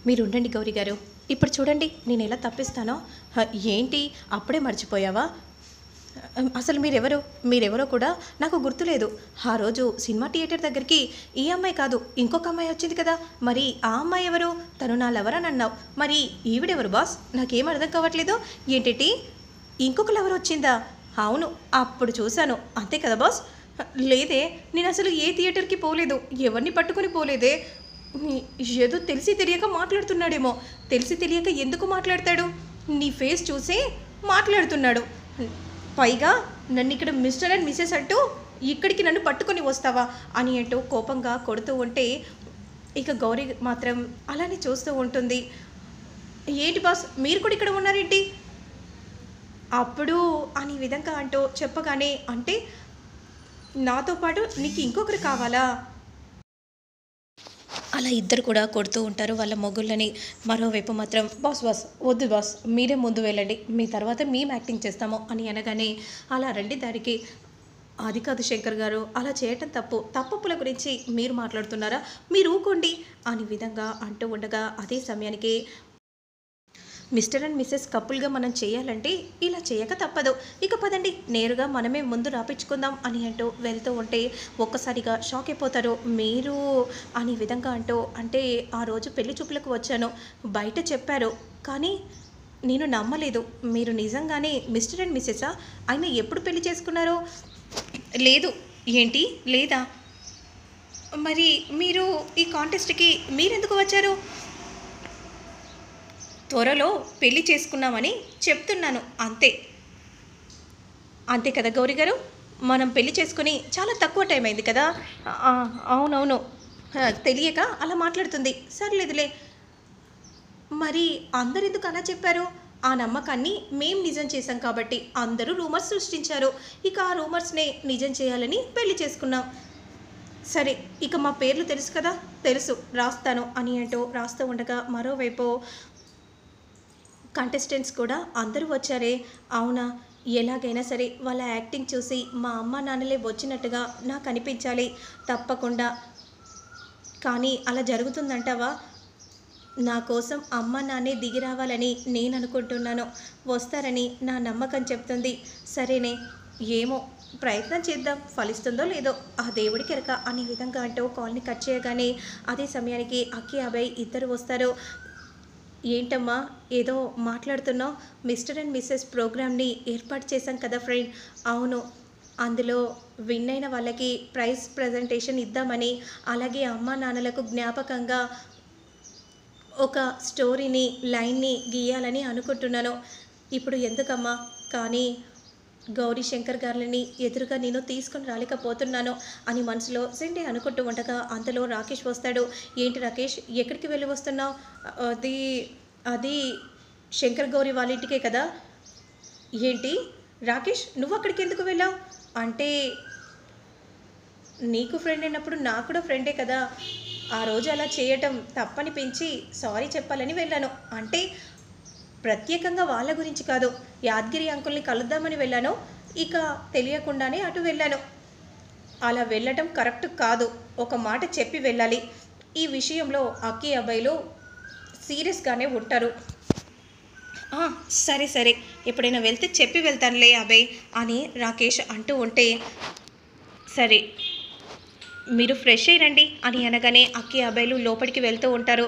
మీరు ఉండండి గౌరీ గారు ఇప్పుడు చూడండి నేను ఎలా తప్పిస్తానో హ, ఏంటి అప్పుడే మర్చిపోయావా అం, అసలు మీరెవరు మీరెవరో కూడా నాకు గుర్తులేదు ఆ రోజు సినిమా థియేటర్ దగ్గరికి ఈ అమ్మాయి కాదు ఇంకొక అమ్మాయి వచ్చింది కదా మరి ఆ అమ్మాయి ఎవరు తను నా లవర్ అని అన్నావు మరి ఈవిడెవరు బాస్ నాకేం అర్థం కావట్లేదు ఏంటి ఇంకొక లవర్ వచ్చిందా అవును అప్పుడు చూశాను అంతే కదా బాస్ లేదే నేను అసలు ఏ థియేటర్కి పోలేదు ఎవరిని పట్టుకొని పోలేదే నీ- ఏదో తెలిసి తెలియక మాట్లాడుతున్నాడేమో తెలిసి తెలియక ఎందుకు మాట్లాడతాడు నీ ఫేస్ చూసే మాట్లాడుతున్నాడు పైగా నన్ను ఇక్కడ మిస్టర్ అండ్ మిస్సెస్ అంటూ ఇక్కడికి నన్ను పట్టుకొని వస్తావా అని అంటూ కోపంగా కొడుతూ ఉంటే ఇక గౌరీ మాత్రం అలానే చూస్తూ ఉంటుంది ఏంటి బాస్ మీరు కూడా ఇక్కడ ఉన్నారేంటి అప్పుడు అని విధంగా అంటూ చెప్పగానే అంటే నాతో పాటు నీకు ఇంకొకరు కావాలా అలా ఇద్దరు కూడా కొడుతూ ఉంటారు వాళ్ళ మొగుళ్ళని మరోవైపు మాత్రం బాస్ బాస్ వద్దు బాస్ మీరే ముందు వెళ్ళండి మీ తర్వాత మేము యాక్టింగ్ చేస్తాము అని అనగానే అలా రండి దానికి అది కాదు శంకర్ గారు అలా చేయటం తప్పు తప్పుల గురించి మీరు మాట్లాడుతున్నారా మీరు ఊకోండి అని విధంగా అంటూ ఉండగా అదే సమయానికి మిస్టర్ అండ్ మిస్సెస్ కపుల్గా మనం చేయాలంటే ఇలా చేయక తప్పదు ఇక పదండి నేరుగా మనమే ముందు రాపించుకుందాం అని అంటూ వెళ్తూ ఉంటే ఒక్కసారిగా షాక్ అయిపోతారు మీరు అని విధంగా అంటూ అంటే ఆ రోజు పెళ్లి చూపులకు వచ్చాను బయట చెప్పారు కానీ నేను నమ్మలేదు మీరు నిజంగానే మిస్టర్ అండ్ మిస్సెసా ఆయన ఎప్పుడు పెళ్లి చేసుకున్నారో లేదు ఏంటి లేదా మరి మీరు ఈ కాంటెస్ట్కి మీరెందుకు వచ్చారు త్వరలో పెళ్లి చేసుకున్నామని చెప్తున్నాను అంతే అంతే కదా గౌరీ గారు మనం పెళ్లి చేసుకుని చాలా తక్కువ టైం అయింది కదా ఆ, అవునవును ఆ, తెలియక అలా మాట్లాడుతుంది సర్లేదులే మరి అందరు ఎందుకు అలా చెప్పారు ఆ నమ్మకాన్ని మేం నిజం చేశాం కాబట్టి అందరూ రూమర్స్ సృష్టించారు ఇక ఆ రూమర్స్నే నిజం చేయాలని పెళ్లి చేసుకున్నాం సరే ఇక మా పేర్లు తెలుసు కదా తెలుసు రాస్తాను అని అంటూ రాస్తూ ఉండగా మరోవైపు కంటెస్టెంట్స్ కూడా అందరూ వచ్చారే అవునా ఎలాగైనా సరే వాళ్ళ యాక్టింగ్ చూసి మా అమ్మ నాన్నలే వచ్చినట్టుగా నాకు అనిపించాలి తప్పకుండా కానీ అలా జరుగుతుందంటావా నా కోసం అమ్మ నాన్నే దిగి రావాలని నేను అనుకుంటున్నాను వస్తారని నా నమ్మకం చెప్తుంది సరేనే ఏమో ప్రయత్నం చేద్దాం ఫలిస్తుందో లేదో ఆ దేవుడికి ఎరక అనే విధంగా అంటూ కాల్ని కట్ చేయగానే అదే సమయానికి అక్కి అబ్బాయి ఇద్దరు వస్తారు ఏంటమ్మా ఏదో మాట్లాడుతున్నావు మిస్టర్ అండ్ మిస్సెస్ ప్రోగ్రామ్ని ఏర్పాటు చేశాం కదా ఫ్రెండ్ అవును అందులో విన్ అయిన వాళ్ళకి ప్రైజ్ ప్రజెంటేషన్ ఇద్దామని అలాగే అమ్మా నాన్నలకు జ్ఞాపకంగా ఒక స్టోరీని లైన్ని గీయాలని అనుకుంటున్నాను ఇప్పుడు ఎందుకమ్మా కానీ గౌరీ శంకర్ గారిని ఎదురుగా నేను తీసుకొని రాలేకపోతున్నాను అని మనసులో సెండే అనుకుంటూ ఉండగా అంతలో రాకేష్ వస్తాడు ఏంటి రాకేష్ ఎక్కడికి వెళ్ళి వస్తున్నావు అది అది శంకర్ గౌరీ వాళ్ళ ఇంటికే కదా ఏంటి రాకేష్ నువ్వు అక్కడికి ఎందుకు వెళ్ళావు అంటే నీకు ఫ్రెండ్ అయినప్పుడు నాకు కూడా ఫ్రెండే కదా ఆ రోజు అలా చేయటం తప్పనిపించి సారీ చెప్పాలని వెళ్ళాను అంటే ప్రత్యేకంగా వాళ్ళ గురించి కాదు యాదగిరి అంకుల్ని కలుద్దామని వెళ్ళాను ఇక తెలియకుండానే అటు వెళ్ళాను అలా వెళ్ళటం కరెక్ట్ కాదు ఒక మాట చెప్పి వెళ్ళాలి ఈ విషయంలో అక్కి అబ్బాయిలు సీరియస్గానే ఉంటారు "ఆ, సరే సరే ఎప్పుడైనా వెళ్తే చెప్పి వెళ్తానులే అబ్బాయి అని రాకేష్ అంటూ ఉంటే సరే మీరు ఫ్రెష్ అయ్యి రండి అని అనగానే అక్కి అబ్బాయిలు లోపలికి వెళ్తూ ఉంటారు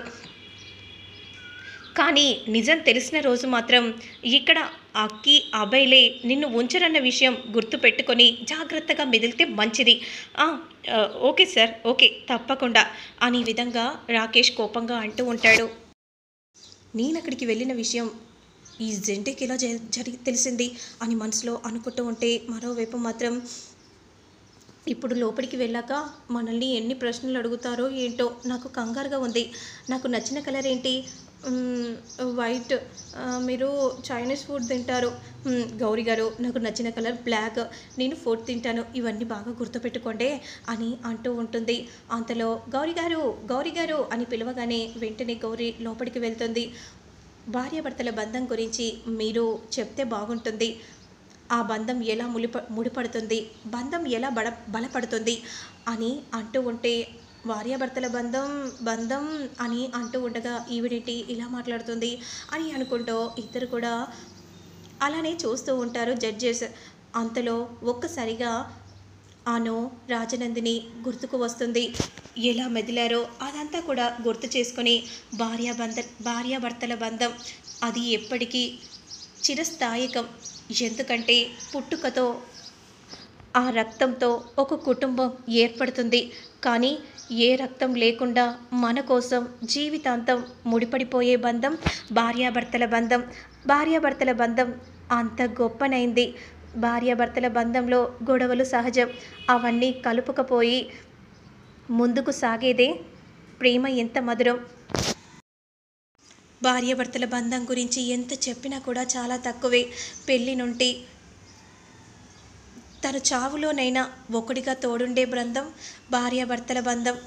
కానీ నిజం తెలిసిన రోజు మాత్రం ఇక్కడ అక్కి అబ్బాయిలే నిన్ను ఉంచరన్న విషయం గుర్తు పెట్టుకొని జాగ్రత్తగా మెదిలితే మంచిది "ఆ, ఆ, ఓకే సార్ ఓకే తప్పకుండా అని విధంగా రాకేష్ కోపంగా అంటూ ఉంటాడు నేను అక్కడికి వెళ్ళిన విషయం ఈ జంటకి ఎలా జ- జరిగి తెలిసింది అని మనసులో అనుకుంటూ ఉంటే మరోవైపు మాత్రం ఇప్పుడు లోపలికి వెళ్ళాక మనల్ని ఎన్ని ప్రశ్నలు అడుగుతారో ఏంటో నాకు కంగారుగా ఉంది నాకు నచ్చిన కలర్ ఏంటి మ్మ్, వైట్ ఆ, మీరు చైనీస్ ఫుడ్ తింటారు మ్మ్, గౌరీ గారు నాకు నచ్చిన కలర్ బ్లాక్ నేను ఫుడ్ తింటాను ఇవన్నీ బాగా గుర్తుపెట్టుకోండి అని అంటూ ఉంటుంది అంతలో గౌరీ గారు గౌరీ గారు అని పిలవగానే వెంటనే గౌరీ లోపలికి వెళ్తుంది భార్యాభర్తల బంధం గురించి మీరు చెప్తే బాగుంటుంది ఆ బంధం ఎలా ములిప ముడిపడుతుంది బంధం ఎలా బడ బలపడుతుంది అని అంటూ ఉంటే భార్యాభర్తల బంధం బంధం అని అంటూ ఉండగా ఈవిడేంటి ఇలా మాట్లాడుతుంది అని అనుకుంటూ ఇద్దరు కూడా అలానే చూస్తూ ఉంటారు జడ్జెస్ అంతలో ఒక్కసారిగా ఆను రాజనందిని గుర్తుకు వస్తుంది ఎలా మెదిలారో అదంతా కూడా గుర్తు చేసుకొని భార్యాబంధ భార్యాభర్తల బంధం అది ఎప్పటికీ చిరస్థాయికం ఎందుకంటే పుట్టుకతో ఆ రక్తంతో ఒక కుటుంబం ఏర్పడుతుంది కానీ ఏ రక్తం లేకుండా మన కోసం జీవితాంతం ముడిపడిపోయే బంధం భార్యాభర్తల బంధం భార్యాభర్తల బంధం అంత గొప్పనైంది భార్యాభర్తల బంధంలో గొడవలు సహజం అవన్నీ కలుపుకపోయి ముందుకు సాగేదే ప్రేమ ఎంత మధురం భార్యాభర్తల బంధం గురించి ఎంత చెప్పినా కూడా చాలా తక్కువే పెళ్ళి నుండి తన చావులోనైనా ఒకటిగా తోడుండే బృందం భార్యాభర్తల బంధం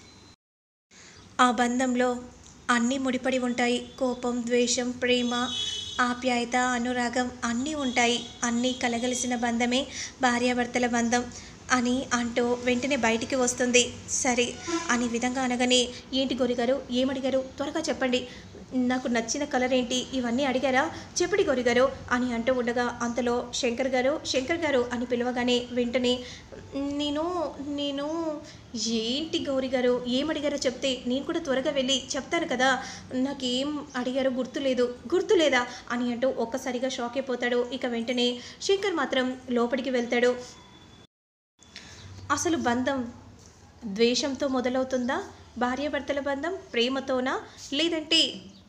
ఆ బంధంలో అన్నీ ముడిపడి ఉంటాయి కోపం ద్వేషం ప్రేమ ఆప్యాయత అనురాగం అన్నీ ఉంటాయి అన్నీ కలగలిసిన బంధమే భార్యాభర్తల బంధం అని అంటూ వెంటనే బయటికి వస్తుంది సరే అని విధంగా అనగానే ఏంటి గోరిగారు ఏమడిగారు త్వరగా చెప్పండి నాకు నచ్చిన కలర్ ఏంటి ఇవన్నీ అడిగారా చెప్పడి గోరిగారు అని అంటూ ఉండగా అంతలో శంకర్ గారు శంకర్ గారు అని పిలవగానే వెంటనే నేను నేను ఏంటి గౌరి గారు ఏం అడిగారో చెప్తే నేను కూడా త్వరగా వెళ్ళి చెప్తాను కదా నాకేం అడిగారో గుర్తులేదు గుర్తులేదా అని అంటూ ఒక్కసారిగా షాక్ అయిపోతాడు ఇక వెంటనే శంకర్ మాత్రం లోపలికి వెళ్తాడు అసలు బంధం ద్వేషంతో మొదలవుతుందా భార్యాభర్తల బంధం ప్రేమతోనా లేదంటే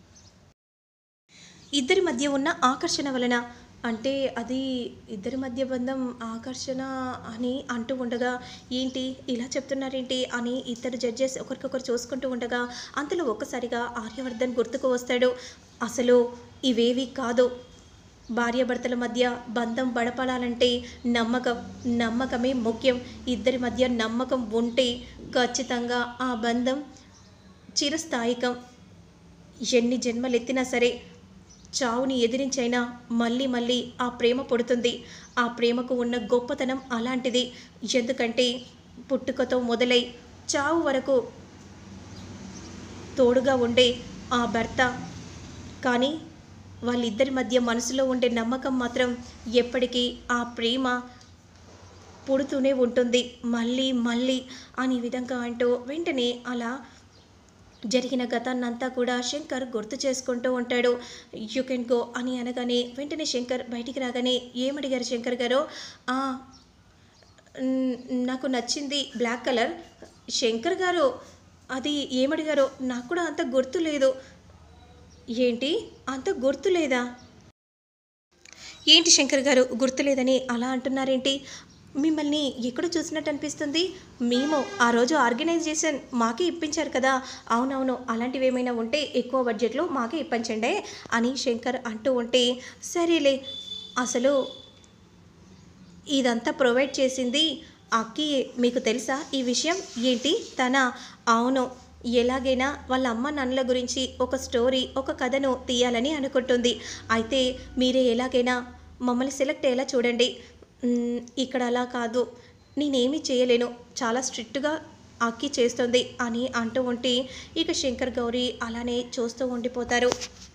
ఇద్దరి మధ్య ఉన్న ఆకర్షణ వలన అంటే అది ఇద్దరి మధ్య బంధం ఆకర్షణ అని అంటూ ఉండగా ఏంటి ఇలా చెప్తున్నారేంటి అని ఇద్దరు జడ్జెస్ ఒకరికొకరు చూసుకుంటూ ఉండగా అంతలో ఒక్కసారిగా ఆర్యవర్ధన్ గుర్తుకు వస్తాడు అసలు ఇవేవి కాదు భార్యాభర్తల మధ్య బంధం బడపడాలంటే నమ్మకం నమ్మకమే ముఖ్యం ఇద్దరి మధ్య నమ్మకం ఉంటే ఖచ్చితంగా ఆ బంధం చిరస్థాయికం ఎన్ని జన్మలెత్తినా సరే చావుని ఎదిరించైనా మళ్ళీ మళ్ళీ ఆ ప్రేమ పుడుతుంది ఆ ప్రేమకు ఉన్న గొప్పతనం అలాంటిది ఎందుకంటే పుట్టుకతో మొదలై చావు వరకు తోడుగా ఉండే ఆ భర్త కానీ వాళ్ళిద్దరి మధ్య మనసులో ఉండే నమ్మకం మాత్రం ఎప్పటికీ ఆ ప్రేమ పుడుతూనే ఉంటుంది మళ్ళీ మళ్ళీ అని విధంగా అంటూ వెంటనే అలా జరిగిన గతాన్నంతా కూడా శంకర్ గుర్తు చేసుకుంటూ ఉంటాడు యూ కెన్ గో అని అనగానే వెంటనే శంకర్ బయటికి రాగానే ఏమడిగారు శంకర్ గారు "ఆ, న్- నాకు నచ్చింది బ్లాక్ కలర్ శంకర్ గారు అది ఏమడిగారో నాకు కూడా అంత గుర్తు లేదు ఏంటి అంత గుర్తు లేదా ఏంటి శంకర్ గారు గుర్తులేదని అలా అంటున్నారేంటి మిమ్మల్ని ఎక్కడ చూసినట్టు అనిపిస్తుంది మేము ఆ రోజు ఆర్గనైజేషన్ మాకే ఇప్పించారు కదా అవునవును అలాంటివి ఏమైనా ఉంటే ఎక్కువ బడ్జెట్లో మాకే ఇప్పించండి అని శంకర్ అంటూ ఉంటే సరేలే అసలు ఇదంతా ప్రొవైడ్ చేసింది అక్కి మీకు తెలుసా ఈ విషయం ఏంటి తన అవును ఎలాగైనా వాళ్ళ అమ్మ నాన్నల గురించి ఒక స్టోరీ ఒక కథను తీయాలని అనుకుంటుంది అయితే మీరే ఎలాగైనా మమ్మల్ని సెలెక్ట్ అయ్యేలా చూడండి మ్, ఇక్కడ అలా కాదు నేనేమీ చేయలేను చాలా స్ట్రిక్ట్గా అక్కి చేస్తుంది అని అంటూ ఉంటే ఇక శంకర్ గౌరీ అలానే చూస్తూ ఉండిపోతారు